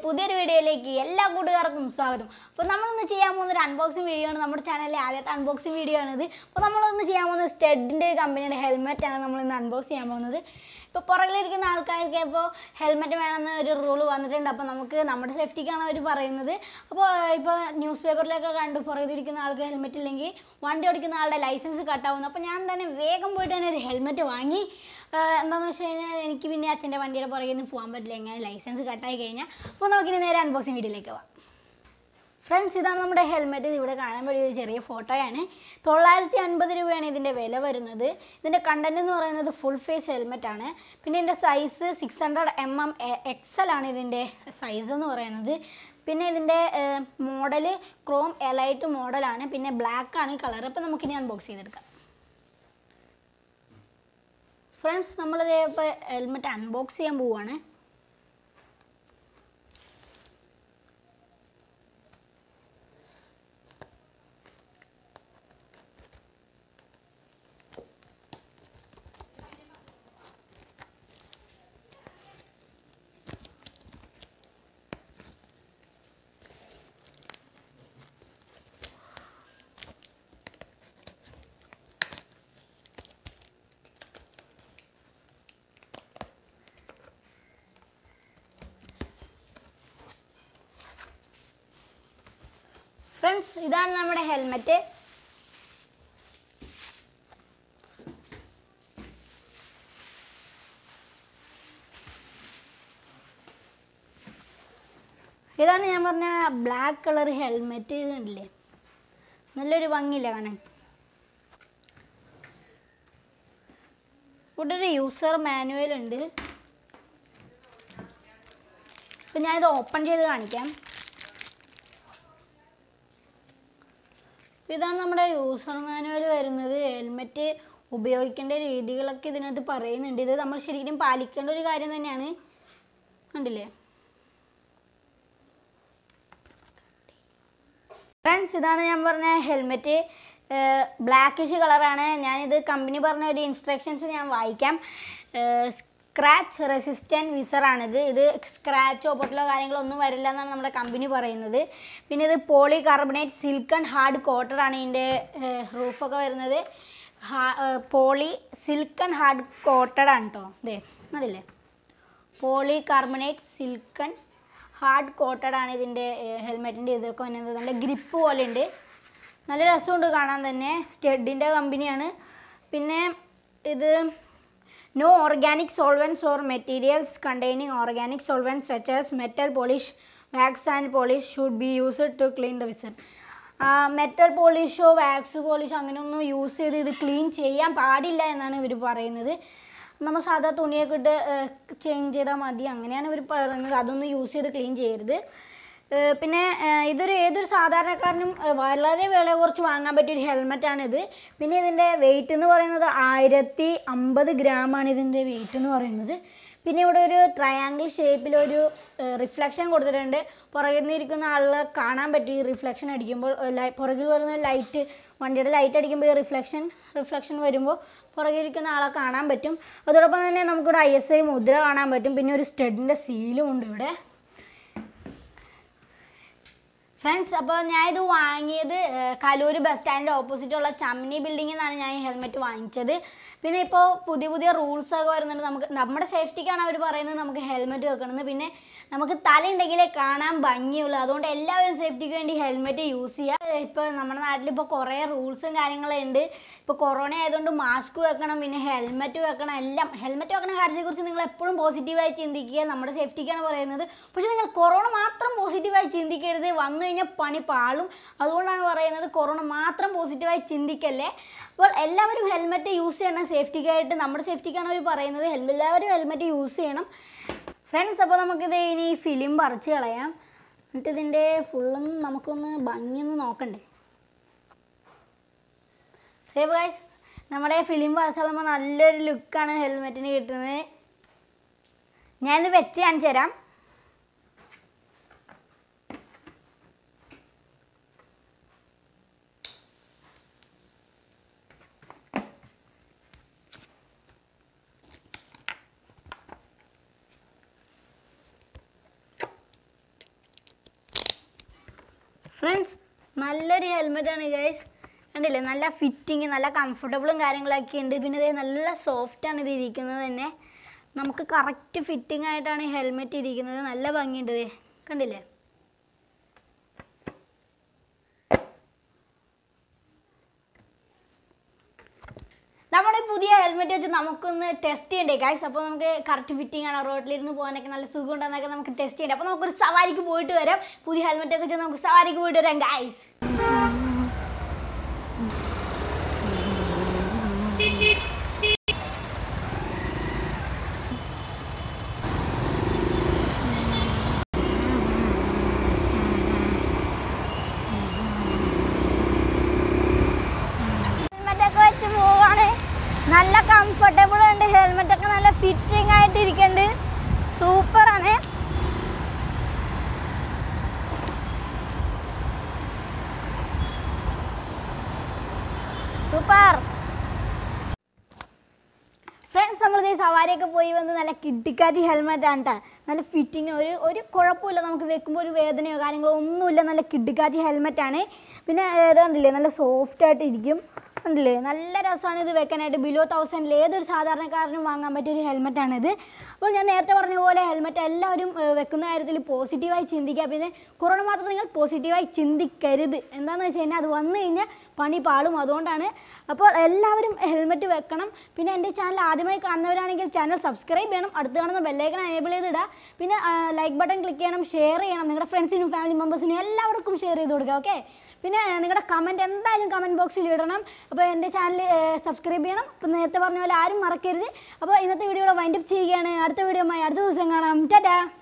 പുതിയൊരു വീഡിയോയിലേക്ക് എല്ലാ കൂട്ടുകാർക്കും സ്വാഗതം അപ്പോൾ നമ്മളിന്ന് ചെയ്യാൻ പോകുന്ന ഒരു അൺബോക്സിങ് വീഡിയോ ആണ് നമ്മുടെ ചാനലിലെ ആദ്യത്തെ അൺബോക്സിങ് വീഡിയോ ആണിത് അപ്പോൾ നമ്മളൊന്ന് ചെയ്യാൻ പോകുന്നത് സ്റ്റെഡിൻ്റെ ഒരു കമ്പനിയുടെ ഹെൽമെറ്റ് ആണ് നമ്മൾ ഇന്ന് അൺബോക്സ് ചെയ്യാൻ പോകുന്നത് ഇപ്പോൾ പുറകിലിരിക്കുന്ന ആൾക്കാർക്ക് ഇപ്പോൾ ഹെൽമെറ്റ് വേണമെന്ന് ഒരു റൂൾ വന്നിട്ടുണ്ട് അപ്പോൾ നമുക്ക് നമ്മുടെ സേഫ്റ്റിക്കാണ് അവർ പറയുന്നത് അപ്പോൾ ഇപ്പോൾ ന്യൂസ് പേപ്പറിലൊക്കെ കണ്ടു പുറകിലിരിക്കുന്ന ആൾക്ക് ഹെൽമെറ്റ് ഇല്ലെങ്കിൽ വണ്ടി ഓടിക്കുന്ന ആളുടെ ലൈസൻസ് കട്ടാവുന്നു അപ്പോൾ ഞാൻ തന്നെ വേഗം പോയിട്ട് തന്നെ ഒരു ഹെൽമെറ്റ് വാങ്ങി ആഹ് എന്താണെന്ന് വെച്ച് കഴിഞ്ഞാൽ എനിക്ക് പിന്നെ അച്ഛൻ്റെ വണ്ടിയുടെ പുറകിൽ നിന്ന് പോകാൻ പറ്റില്ല എങ്ങനെ ലൈസൻസ് കട്ടായി കഴിഞ്ഞാൽ അപ്പോൾ നമുക്കിനി നേരെ അൺബോക്സിങ് വീഡിയോയിലേക്ക് പോവാം ഫ്രണ്ട്സ് ഇതാണ് നമ്മുടെ ഹെൽമെറ്റ് ഇവിടെ കാണാൻ വേണ്ടി ഒരു ചെറിയ ഫോട്ടോയാണ് തൊള്ളായിരത്തി അൻപത് രൂപയാണ് ഇതിൻ്റെ വില വരുന്നത് ഇതിൻ്റെ കണ്ടന്റ് എന്ന് പറയുന്നത് ഫുൾ ഫേസ് ഹെൽമെറ്റ് ആണ് പിന്നെ ഇതിൻ്റെ size six hundred M M XL ആണ് ഇതിൻ്റെ സൈസ് എന്ന് പറയുന്നത് പിന്നെ ഇതിൻ്റെ മോഡൽ ക്രോം എലൈറ്റ് മോഡലാണ് പിന്നെ ബ്ലാക്ക് ആണ് കളർ അപ്പോൾ നമുക്കിനി അൺബോക്സ് ചെയ്തെടുക്കാം ഫ്രണ്ട്സ് നമ്മളിത് ഇപ്പോൾ ഹെൽമെറ്റ് അൺബോക്സ് ചെയ്യാൻ പോവുകയാണ് ഫ്രണ്ട്സ് ഇതാണ് നമ്മുടെ ഹെൽമെറ്റ് ഇതാണ് ഞാൻ പറഞ്ഞ ബ്ലാക്ക് കളർ ഹെൽമെറ്റ് കണ്ടില്ലേ നല്ലൊരു ഭംഗിയില്ല കാണാൻ ഇവിടെ ഒരു യൂസർ മാനുവൽ ഉണ്ട് ഇപ്പം ഞാനിത് ഓപ്പൺ ചെയ്ത് കാണിക്കാം ഇതാണ് നമ്മുടെ യൂസർ മാനുവൽ വരുന്നത് ഹെൽമെറ്റ് ഉപയോഗിക്കേണ്ട രീതികളൊക്കെ ഇതിനകത്ത് പറയുന്നുണ്ട് ഇത് നമ്മൾ ശരിക്കും പാലിക്കേണ്ട ഒരു കാര്യം തന്നെയാണ് കണ്ടില്ലേ ഫ്രണ്ട്സ് ഇതാണ് ഞാൻ പറഞ്ഞ ഹെൽമെറ്റ് ബ്ലാക്കിഷ് കളറാണ് ഞാനിത് കമ്പനി പറഞ്ഞ ഒരു ഇൻസ്ട്രക്ഷൻസ് ഞാൻ വായിക്കാം സ്ക്രാച്ച് റെസിസ്റ്റൻറ്റ് വിസറാണിത് ഇത് സ്ക്രാച്ചോ പൊട്ടലോ കാര്യങ്ങളോ ഒന്നും വരില്ല എന്നാണ് നമ്മുടെ കമ്പനി പറയുന്നത് പിന്നെ ഇത് പോളി കാർബണേറ്റ് സിൽക്കൺ ഹാർഡ് കോട്ടറാണ് ഇതിൻ്റെ റൂഫൊക്കെ വരുന്നത് പോളി സിൽക്കൺ ഹാർഡ് കോട്ടഡ് ആണ് കേട്ടോ ഇതേ അതില്ലേ polycarbonate silicon hard coated ആണ് ഇതിൻ്റെ ഹെൽമെറ്റിൻ്റെ ഇതൊക്കെ വന്നത് നല്ല ഗ്രിപ്പ് പോലെ ഉണ്ട് നല്ല രസമുണ്ട് കാണാൻ തന്നെ സ്റ്റെഡിൻ്റെ കമ്പനിയാണ് പിന്നെ ഇത് no organic solvents or materials containing organic solvents such as metal polish wax and polish should be used to clean the visor metal പോളിഷോ വാക്സ് പോളിഷോ അങ്ങനെയൊന്നും യൂസ് ചെയ്ത് ഇത് ക്ലീൻ ചെയ്യാൻ പാടില്ല എന്നാണ് ഇവർ പറയുന്നത് നമ്മൾ സാധാ തുണിയൊക്കെ ഇട്ട് ചേഞ്ച് ചെയ്താൽ മതി അങ്ങനെയാണ് ഇവർ പറയുന്നത് അതൊന്നും യൂസ് ചെയ്ത് ക്ലീൻ ചെയ്യരുത് ഏഹ് പിന്നെ ഏഹ് ഇതൊരു ഏതൊരു സാധാരണക്കാരനും ഏഹ് വളരെ വില കുറച്ച് വാങ്ങാൻ പറ്റിയ ഒരു ഹെൽമെറ്റാണ് ഇത് പിന്നെ ഇതിൻ്റെ വെയിറ്റ് എന്ന് പറയുന്നത് ആയിരത്തി അമ്പത് ഗ്രാമാണ് ഇതിൻ്റെ വെയിറ്റ് എന്ന് പറയുന്നത് പിന്നെ ഇവിടെ ഒരു ട്രയാങ്കിൾ ഷേപ്പിൽ ഒരു റിഫ്ലക്ഷൻ കൊടുത്തിട്ടുണ്ട് പുറകിൽ നിന്ന് ഇരിക്കുന്ന ആളെ കാണാൻ പറ്റും ഈ റിഫ്ലക്ഷൻ അടിക്കുമ്പോൾ ലൈ- പുറകിൽ വരുന്ന ലൈറ്റ് വണ്ടിയുടെ ലൈറ്റ് അടിക്കുമ്പോൾ ഈ റിഫ്ലക്ഷൻ റിഫ്ലക്ഷൻ വരുമ്പോൾ പുറകിൽ ഇരിക്കുന്ന ആളെ കാണാൻ പറ്റും അതോടൊപ്പം തന്നെ നമുക്കിവിടെ ഐ എസ് ഐ മുദ്ര കാണാൻ പറ്റും പിന്നെ ഒരു സ്റ്റഡിൻ്റെ സീലും ഉണ്ട് ഇവിടെ ഫ്രണ്ട്സ് അപ്പോൾ ഞാൻ ഇത് വാങ്ങിയത് ഏഹ്, കലൂർ ബസ് സ്റ്റാൻഡിൻ്റെ ഓപ്പോസിറ്റുള്ള ചമ്നി ബിൽഡിങ്ങിൽ നിന്നാണ് ഞാൻ ഈ ഹെൽമെറ്റ് വാങ്ങിച്ചത് പിന്നെ ഇപ്പോൾ പുതിയ പുതിയ റൂൾസ് ഒക്കെ വരുന്നുണ്ട് നമുക്ക് നമ്മുടെ സേഫ്റ്റിക്കാണ് അവർ പറയുന്നത് നമുക്ക് ഹെൽമെറ്റ് വെക്കണമെന്ന് പിന്നെ നമുക്ക് തല ഉണ്ടെങ്കിലേ കാണാൻ ഭംഗിയുള്ളൂ അതുകൊണ്ട് എല്ലാവരും സേഫ്റ്റിക്ക് വേണ്ടി ഹെൽമെറ്റ് യൂസ് ചെയ്യുക ഇപ്പോൾ നമ്മുടെ നാട്ടിൽ ഇപ്പോൾ കുറേ റൂൾസും കാര്യങ്ങളും ഉണ്ട് ഇപ്പോൾ കൊറോണ ആയതുകൊണ്ട് മാസ്ക് വെക്കണം പിന്നെ ഹെൽമെറ്റ് വെക്കണം എല്ലാം ഹെൽമെറ്റ് വെക്കണ കാര്യത്തെക്കുറിച്ച് നിങ്ങൾ എപ്പോഴും പോസിറ്റീവായി ചിന്തിക്കുക നമ്മുടെ സേഫ്റ്റിക്കാണ് പറയുന്നത് പക്ഷേ നിങ്ങൾ കൊറോണ മാത്രം പോസിറ്റീവായി ചിന്തിക്കരുത് വന്നു കഴിഞ്ഞാൽ പണി പാളും അതുകൊണ്ടാണ് പറയുന്നത് കൊറോണ മാത്രം പോസിറ്റീവായി ചിന്തിക്കല്ലേ അപ്പോൾ എല്ലാവരും ഹെൽമെറ്റ് യൂസ് ചെയ്യണം സേഫ്റ്റിക്കായിട്ട് നമ്മുടെ സേഫ്റ്റിക്കാണ് അവർ പറയുന്നത് ഹെൽ- എല്ലാവരും ഹെൽമെറ്റ് യൂസ് ചെയ്യണം ഫ്രണ്ട്സ് അപ്പോൾ നമുക്കിത് ഇനി ഫിലിം പറിച്ച് കളയാം എന്നിട്ട് ഇതിൻ്റെ ഫുള്ളൊന്ന് നമുക്കൊന്ന് ഭംഗിയൊന്ന് നോക്കണ്ടേ സേവ് ഗൈസ് നമ്മുടെ ഫിലിം പറിച്ചുമ്പോൾ നല്ലൊരു ലുക്കാണ് ഹെൽമെറ്റിന് കിട്ടുന്നത് ഞാനിത് വെച്ച് കാണിച്ചു തരാം ഫ്രണ്ട്സ് നല്ലൊരു ഹെൽമെറ്റാണ് ഗൈസ് കണ്ടില്ലേ നല്ല ഫിറ്റിങ് നല്ല കംഫർട്ടബിളും കാര്യങ്ങളൊക്കെ ഉണ്ട് പിന്നെ ഇത് നല്ല സോഫ്റ്റ് ആണ് ഇത് ഇരിക്കുന്നത് തന്നെ നമുക്ക് കറക്റ്റ് ഫിറ്റിംഗ് ആയിട്ടാണ് ഈ ഹെൽമെറ്റ് ഇരിക്കുന്നത് നല്ല ഭംഗിയുണ്ട് ദേ കണ്ടില്ലേ നമ്മുടെ ഈ പുതിയ ഹെൽമെറ്റ് വെച്ച് നമുക്കൊന്ന് ടെസ്റ്റ് ചെയ്യണ്ടേ ഗൈസ് അപ്പോൾ നമുക്ക് കറക്റ്റ് ഫിറ്റിംഗ് ആണ് റോഡിലിരുന്ന് പോകാനൊക്കെ നല്ല സുഖം ഉണ്ടെന്നൊക്കെ നമുക്ക് ടെസ്റ്റ് ചെയ്യണ്ടേ അപ്പോൾ നമുക്കൊരു സവാരിക്ക് പോയിട്ട് വരാം പുതിയ ഹെൽമെറ്റ് ഒക്കെ വെച്ച് നമുക്ക് സവാരിക്ക് പോയിട്ട് വരാം ഗൈസ് ഹെൽമെറ്റ് ഒക്കെ വെച്ച് പോവാണ് നല്ല കംഫർട്ടബിൾ ഉണ്ട് ഹെൽമെറ്റ് ഒക്കെ നല്ല ഫിറ്റിംഗ് ആയിട്ട് ഇരിക്കുന്നുണ്ട് സൂപ്പർ ആണ് സൂപ്പർ ഫ്രണ്ട്സ് നമ്മൾ ഈ സവാരിയൊക്കെ പോയി വന്ന് നല്ല കിട്ടിക്കാച്ചി ഹെൽമെറ്റ് ആണ് കേട്ടോ നല്ല ഫിറ്റിങ് ഒരു ഒരു കുഴപ്പമില്ല നമുക്ക് വെക്കുമ്പോൾ ഒരു വേദനയോ കാര്യങ്ങളോ ഒന്നുമില്ല നല്ല കിട്ടിക്കാച്ചി ഹെൽമെറ്റ് ആണ് പിന്നെ ഇത് കണ്ടില്ലേ നല്ല സോഫ്റ്റ് ആയിട്ട് ഇരിക്കും കണ്ടില്ലേ നല്ല രസമാണ് ഇത് വെക്കാനായിട്ട് ബിലോ തൗസൻഡിൽ ഏതൊരു സാധാരണക്കാരനും വാങ്ങാൻ പറ്റിയ ഒരു ഹെൽമെറ്റ് ആണിത് അപ്പോൾ ഞാൻ നേരത്തെ പറഞ്ഞ പോലെ ഹെൽമെറ്റ് എല്ലാവരും ഏഹ്, വെക്കുന്ന കാര്യത്തിൽ പോസിറ്റീവായി ചിന്തിക്കുക പിന്നെ കൊറോണ മാത്രം നിങ്ങൾ പോസിറ്റീവായി ചിന്തിക്കരുത് എന്താണെന്ന് വെച്ച് കഴിഞ്ഞാൽ അത് വന്നു കഴിഞ്ഞാൽ പണി പാളും അതുകൊണ്ടാണ് അപ്പോൾ എല്ലാവരും ഹെൽമെറ്റ് വെക്കണം പിന്നെ എൻ്റെ ചാനൽ ആദ്യമായി കാണുന്നവരാണെങ്കിൽ ചാനൽ സബ്സ്ക്രൈബ് ചെയ്യണം അടുത്ത് കാണുന്ന ബെല്ലൈക്കൺ എനേബിൾ ചെയ്തിടുക പിന്നെ ലൈക്ക് ബട്ടൺ ക്ലിക്ക് ചെയ്യണം ഷെയർ ചെയ്യണം നിങ്ങളുടെ ഫ്രണ്ട്സിനും ഫാമിലി മെമ്പേഴ്സിനും എല്ലാവർക്കും ഷെയർ ചെയ്ത് കൊടുക്കുക ഓക്കെ പിന്നെ ആ, നിങ്ങളുടെ കമൻറ്റ് എന്തായാലും കമൻറ്റ് ബോക്സിൽ ഇടണം അപ്പോൾ എൻ്റെ ചാനൽ സബ്സ്ക്രൈബ് ചെയ്യണം അപ്പോൾ നേരത്തെ പറഞ്ഞ പോലെ ആരും മറക്കരുത് അപ്പോൾ ഇന്നത്തെ വീഡിയോ വൈൻഡപ്പ് ചെയ്യുകയാണ് അടുത്ത വീഡിയോ അടുത്ത ദിവസം കാണാം ടാറ്റാ